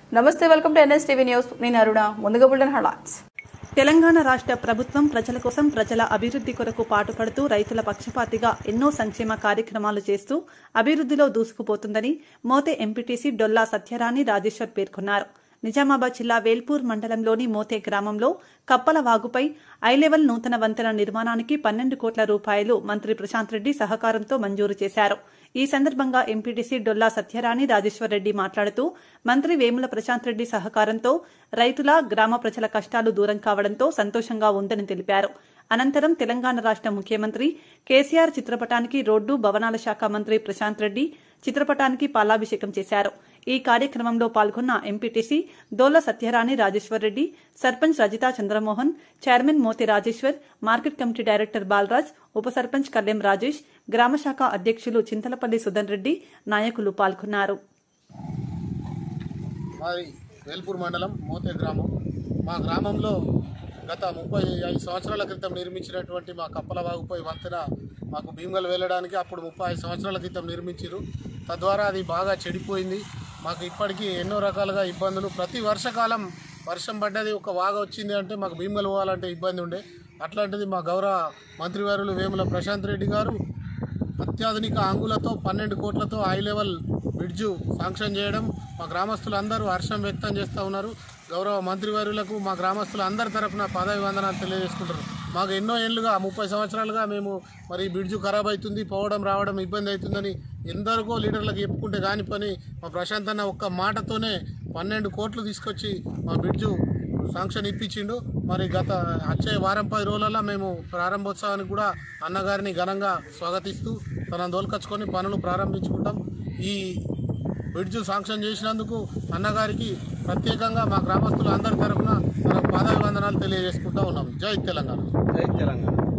నమస్తే welcome to NS TV news నేను అరుణ ముందుగా బుల్టన్ హెడ్లైన్స్ తెలంగాణ రాష్ట్ర ప్రభుత్వం ప్రజల కోసం ప్రజల అభివృద్ధి కొరకు పాటుపడుతూ రైతుల పక్షపాతిగా ఎన్నో సంక్షేమ కార్యక్రమాలు చేస్తూ అభివృద్ధిలో దూసుకుపోతుందని మోతే ఎంపీటీసీ డొల్లా సత్యరాణి రాజేశ్వర్ పేర్కొన్నారు నిజామాబాద్ జిల్లా వేల్పూర్ మండలంలోని మోతే గ్రామంలో కప్పల వాగుపై ఐలెవెల్ నూతన వంతెన నిర్మాణానికి పన్నెండు కోట్ల రూపాయలు మంత్రి ప్రశాంత్ రెడ్డి సహకారంతో మంజూరు చేశారు ఈ సందర్భంగా ఎంపీటీసీ డొల్లా సత్యరాణి రాజేశ్వర్ రెడ్డి మాట్లాడుతూ మంత్రి వేముల ప్రశాంత్ రెడ్డి సహకారంతో రైతుల గ్రామ ప్రజల కష్టాలు దూరం కావడంతో సంతోషంగా ఉందని తెలిపారు అనంతరం తెలంగాణ రాష్ట ముఖ్యమంత్రి కేసీఆర్ చిత్రపటానికి రోడ్డు భవనాల శాఖ మంత్రి ప్రశాంత్ రెడ్డి చిత్రపటానికి పాలాభిషేకం చేశారు ఈ కార్యక్రమంలో పాల్గొన్న MPTC Dola Satyarani Rajeshwar Reddy sarpanch Rajitha Chandramohan chairman Mothi Rajeshwar market committee director Balraj ఉప సర్పంచ్ కళ్యాణ్ రాజేష్ గ్రామ శాఖ అధ్యక్షులు చింతలపల్లి సుధన్ రెడ్డి నాయకులు పాల్గొన్నారు మాది వేల్పూర్ మండలం మోతే గ్రామం మా గ్రామంలో గత ముప్పై ఐదు సంవత్సరాల క్రితం నిర్మించినటువంటి మా కప్పల వాగుపై వంతెన మాకు భీమగల్ వెళ్ళడానికి అప్పుడు ముప్పై ఐదు సంవత్సరాల క్రితం నిర్మించారు తద్వారా అది బాగా చెడిపోయింది మాకు ఇప్పటికీ ఎన్నో రకాలుగా ఇబ్బందులు ప్రతి వర్షకాలం వర్షం పడ్డది ఒక వాగ వచ్చింది అంటే మాకు భీమగల్ పోవాలంటే ఇబ్బంది ఉండే అట్లాంటిది మా గౌరవ మంత్రివర్యులు వేముల ప్రశాంత్ రెడ్డి గారు అత్యాధునిక అంగులతో పన్నెండు కోట్లతో హై లెవెల్ బ్రిడ్జు శాంక్షన్ చేయడం మా గ్రామస్తులందరూ హర్షం వ్యక్తం చేస్తూ ఉన్నారు గౌరవ మంత్రివర్యులకు మా గ్రామస్తులు అందరి తరఫున పదవి వందనాలు తెలియజేసుకుంటారు మాకు ఎన్నో ఏళ్ళుగా ముప్పై సంవత్సరాలుగా మేము మరి ఈ బ్రిడ్జు ఖరాబ్ అవుతుంది పోవడం రావడం ఇబ్బంది అవుతుందని ఎందరికో లీడర్లకు చెప్పుకుంటే కాని పని మా ప్రశాంత్ అన్న ఒక్క మాటతోనే పన్నెండు కోట్లు తీసుకొచ్చి మా బ్రిడ్జు శాంక్షన్ ఇప్పించిండు మరి గత వచ్చే వారం పది రోజులలో మేము ప్రారంభోత్సవానికి కూడా అన్నగారిని ఘనంగా స్వాగతిస్తూ తన దోలుకొచ్చుకొని పనులు ప్రారంభించుకుంటాం ఈ బ్రిడ్జ్ శాంక్షన్ చేసినందుకు అన్నగారికి ప్రత్యేకంగా మా గ్రామస్తులు అందరి తరఫున తన పాదాభివందనాలు తెలియజేసుకుంటూ ఉన్నాం జై తెలంగాణ జై తెలంగాణ